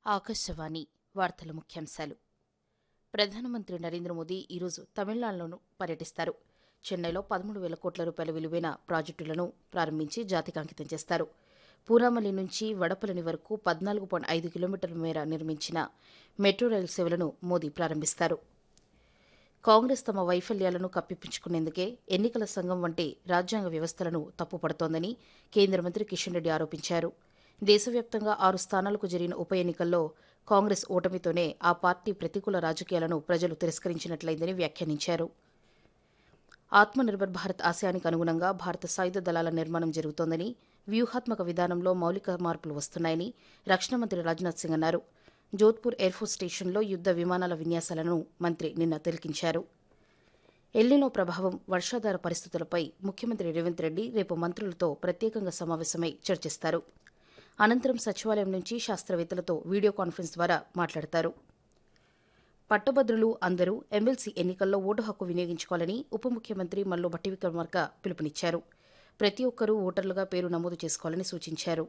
ఆకాశవాణి వార్తల ముఖ్యాంశాలు ప్రధానమంత్రి నరేంద్ర మోదీ ఈరోజు తమిళనాడులోనూ పర్యటిస్తారు చెన్నైలో పదమూడు వేల కోట్ల రూపాయల విలువైన ప్రాజెక్టులను ప్రారంభించి జాతికి అంకితం చేస్తారు పూనామల్లి నుంచి వడపల్లి వరకు పద్నాలుగు పాయింట్ ఐదు కిలోమీటర్ల మేర నిర్మించిన మెట్రో రైలు సేవలను మోదీ ప్రారంభిస్తారు కాంగ్రెస్ తమ వైఫల్యాలను కప్పిపుచ్చుకునేందుకే ఎన్నికల సంఘం వంటి రాజ్యాంగ వ్యవస్థలను తప్పుపడుతోందని కేంద్ర మంత్రి కిషన్ రెడ్డి ఆరోపించారు దేశవ్యాప్తంగా ఆరు స్థానాలకు జరిగిన ఉప ఎన్నికల్లో కాంగ్రెస్ ఓటమితోనే ఆ పార్టీ ప్రతికూల రాజకీయాలను ప్రజలు తిరస్కరించినట్లయిందని వ్యాఖ్యానించారు ఆత్మనిర్భర్ భారత్ ఆశయానికి అనుగుణంగా భారత సాయుధ దళాల నిర్మాణం జరుగుతోందని వ్యూహాత్మక విధానంలో మౌలిక మార్పులు వస్తున్నాయని రక్షణ మంత్రి రాజ్నాథ్ సింగ్ అన్నారు జోధ్పూర్ ఎయిర్ఫోర్స్ స్టేషన్లో యుద్ద విమానాల విన్యాసాలను మంత్రి నిన్న తిలకించారు ఎల్లినో ప్రభావం వర్షాధార పరిస్థితులపై ముఖ్యమంత్రి రేవంత్ రెడ్డి రేపు మంత్రులతో ప్రత్యేకంగా సమావేశమై చర్చిస్తారు అనంతరం సచివాలయం నుంచి శాస్త్రవేత్తలతో వీడియో కాన్ఫరెన్స్ ద్వారా మాట్లాడతారు పట్టభద్రులు అందరూ ఎమ్మెల్సీ ఎన్నికల్లో ఓటు హక్కు వినియోగించుకోవాలని ఉప ముఖ్యమంత్రి మల్లు భట్టి విక్రమార్క పిలుపునిచ్చారు ప్రతి ఒక్కరూ ఓటర్లుగా పేరు నమోదు చేసుకోవాలని సూచించారు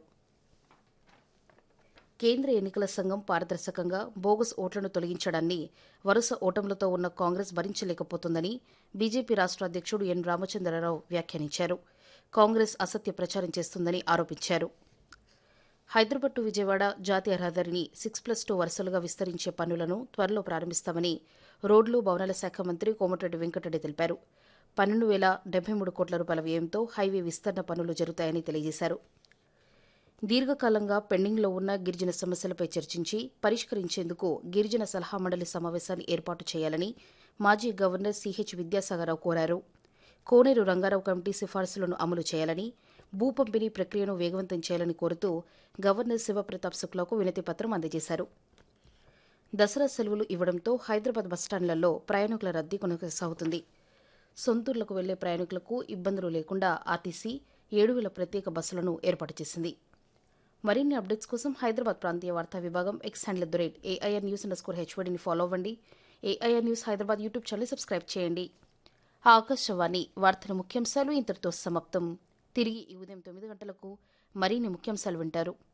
కేంద్ర ఎన్నికల సంఘం పారదర్శకంగా బోగస్ ఓట్లను తొలగించడాన్ని వరుస ఓటములతో ఉన్న కాంగ్రెస్ భరించలేకపోతుందని బీజేపీ రాష్ట్ర అధ్యక్షుడు ఎన్ రామచంద్రరావు వ్యాఖ్యానించారు కాంగ్రెస్ అసత్య ప్రచారం చేస్తుందని ఆరోపించారు హైదరాబాద్ టు విజయవాడ జాతీయ రహదారిని సిక్స్ ప్లస్ టూ వరుసలుగా విస్తరించే పనులను త్వరలో ప్రారంభిస్తామని రోడ్లు భవనాల శాఖ మంత్రి కోమటిరెడ్డి వెంకటరెడ్డి తెలిపారు పన్నెండు వేల డెబ్బై మూడు కోట్ల రూపాయల వ్యయంతో హైవే విస్తరణ పనులు జరుగుతాయని తెలియజేశారు దీర్ఘకాలంగా పెండింగ్లో ఉన్న గిరిజన సమస్యలపై చర్చించి పరిష్కరించేందుకు గిరిజన సలహా మండలి సమావేశాన్ని ఏర్పాటు చేయాలని మాజీ గవర్నర్ సిహెచ్ విద్యాసాగరరావు కోరారు కోనేరు రంగారావు కమిటీ సిఫార్సులను అమలు చేయాలని భూ పంపిణీ ప్రక్రియను వేగవంతం చేయాలని కోరుతూ గవర్నర్ శివప్రతాప్ శుక్లాకు వినతి పత్రం అందజేశారు దసరా సెలవులు ఇవ్వడంతో హైదరాబాద్ బస్టాండ్లలో ప్రయాణికుల రద్దీ కొనసాగుతుంది సొంతూర్లకు వెళ్లే ప్రయాణికులకు ఇబ్బందులు లేకుండా ఆర్టీసీ ఏడు వేల ప్రత్యేక బస్సులను ఏర్పాటు చేసింది మరిన్ని అప్డేట్స్ కోసం హైదరాబాద్ ప్రాంతీయ వార్తా విభాగం X handle at the rate AIR news underscore హెచ్వడిని ఫాలో అవ్వండి AIR news Hyderabad YouTube channel subscribe చేయండి ఆకాశవాణి వార్తల ముఖ్యాంశాలు ఇంతటితో సమాప్తం తిరిగి ఈ ఉదయం తొమ్మిది గంటలకు మరిన్ని ముఖ్యాంశాలు వింటారు